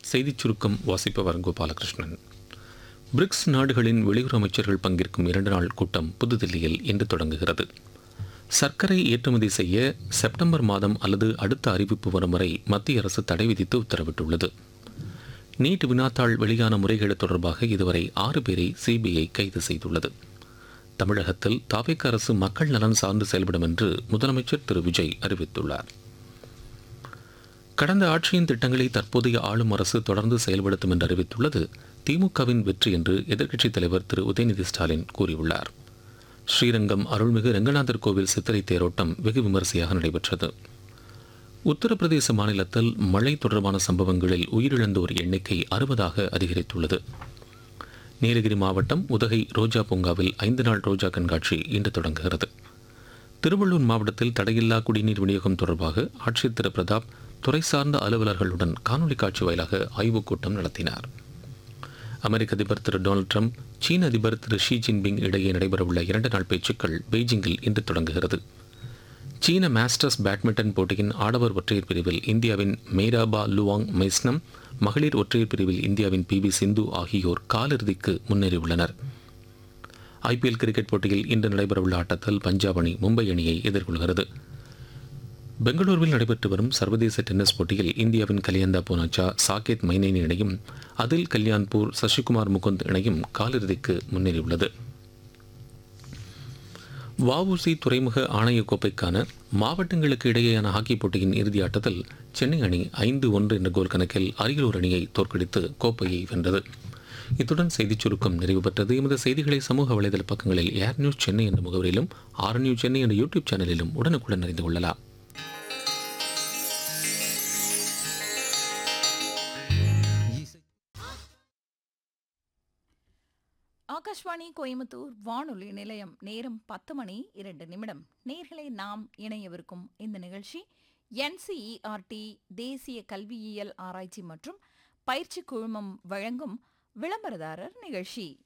செய்திச் சுருக்கம் வாசிப்பவர் கோபாலகிருஷ்ணன் பிரிக்ஸ் நாடுகளின் வெளியுறவு அமைச்சர்கள் பங்கேற்கும் இரண்டு நாள் கூட்டம் புதுதில்லியில் இன்று தொடங்குகிறது சர்க்கரை ஏற்றுமதி செய்ய செப்டம்பர் மாதம் அல்லது அடுத்த அறிவிப்பு வரும் வரை மத்திய அரசு தடை விதித்து உத்தரவிட்டுள்ளது நீட் வினாத்தாள் வெளியான முறைகேடு தொடர்பாக இதுவரை ஆறு பேரை சிபிஐ கைது செய்துள்ளது தமிழகத்தில் தாவேக்க அரசு மக்கள் நலன் சார்ந்து செயல்படும் என்று முதலமைச்சர் திரு விஜய் அறிவித்துள்ளார் கடந்த ஆட்சியின் திட்டங்களை தற்போதைய ஆளும் அரசு தொடர்ந்து செயல்படுத்தும் என்று அறிவித்துள்ளது திமுகவின் வெற்றி என்று எதிர்க்கட்சித் தலைவர் திரு உதயநிதி ஸ்டாலின் கூறியுள்ளார் ஸ்ரீரங்கம் அருள்மிகு ரங்கநாதர் கோவில் சித்திரை தேரோட்டம் வெகு விமரிசையாக நடைபெற்றது உத்தரப்பிரதேச மாநிலத்தில் மழை தொடர்பான சம்பவங்களில் உயிரிழந்தோர் எண்ணிக்கை அறுபதாக அதிகரித்துள்ளது நீலகிரி மாவட்டம் உதகை ரோஜா பூங்காவில் ஐந்து நாள் ரோஜா கண்காட்சி இன்று தொடங்குகிறது திருவள்ளூர் மாவட்டத்தில் தடையில்லா குடிநீர் விநியோகம் தொடர்பாக ஆட்சியர் திரு பிரதாப் துறை சார்ந்த அலுவலர்களுடன் காணொலி காட்சி வாயிலாக ஆய்வுக் கூட்டம் நடத்தினார் அமெரிக்க அதிபர் திரு டொனால்டு ட்ரம்ப் சீன அதிபர் திரு ஷி ஜின்பிங் இடையே நடைபெறவுள்ள இரண்டு நாள் பேச்சுக்கள் பெய்ஜிங்கில் இன்று தொடங்குகிறது சீன மாஸ்டர்ஸ் பேட்மிண்டன் போட்டியின் ஆடவர் ஒற்றையர் பிரிவில் இந்தியாவின் மேராபா லுவாங் மைஸ்னம் மகளிர் ஒற்றையர் பிரிவில் இந்தியாவின் பி வி சிந்து ஆகியோர் காலிறுதிக்கு முன்னேறியுள்ளனர் ஐபிஎல் கிரிக்கெட் போட்டியில் இன்று நடைபெறவுள்ள ஆட்டத்தில் பஞ்சாப் அணி மும்பை அணியை எதிர்கொள்கிறது பெங்களூருவில் நடைபெற்று வரும் சர்வதேச டென்னிஸ் போட்டியில் இந்தியாவின் கலியந்தா பூனாச்சா சாகேத் மைனேனி இணையும் அதில் கல்யாண்பூர் சசிகுமார் முகுந்த் இணையும் காலிறுதிக்கு முன்னேறியுள்ளது வஉசி துறைமுக ஆணையக் கோப்பைக்கான மாவட்டங்களுக்கு இடையேயான ஹாக்கி போட்டியின் இறுதி ஆட்டத்தில் சென்னை அணி ஐந்து ஒன்று என்ற கோல் கணக்கில் அரியலூர் அணியை தோற்கடித்து கோப்பையை வென்றது இத்துடன் செய்திச் சுருக்கம் நிறைவு பெற்றது எமது செய்திகளை சமூக வலைதள பக்கங்களில் ஏர் நியூஸ் சென்னை என்ற முகவரியிலும் ஆர் நியூஸ் சென்னை என்ற யூடியூப் சேனலிலும் உடனுக்குடன் அறிந்து கொள்ளலாம் ஆகாஷ்வாணி கோயம்புத்தூர் வானொலி நிலையம் நேரம் பத்து மணி இரண்டு நிமிடம் நேர்களை நாம் இணையவிருக்கும் இந்த நிகழ்ச்சி என்சிஇஆர்டி தேசிய கல்வியியல் ஆராய்ச்சி மற்றும் பயிற்சி குழுமம் வழங்கும் விளம்பரதாரர் நிகழ்ச்சி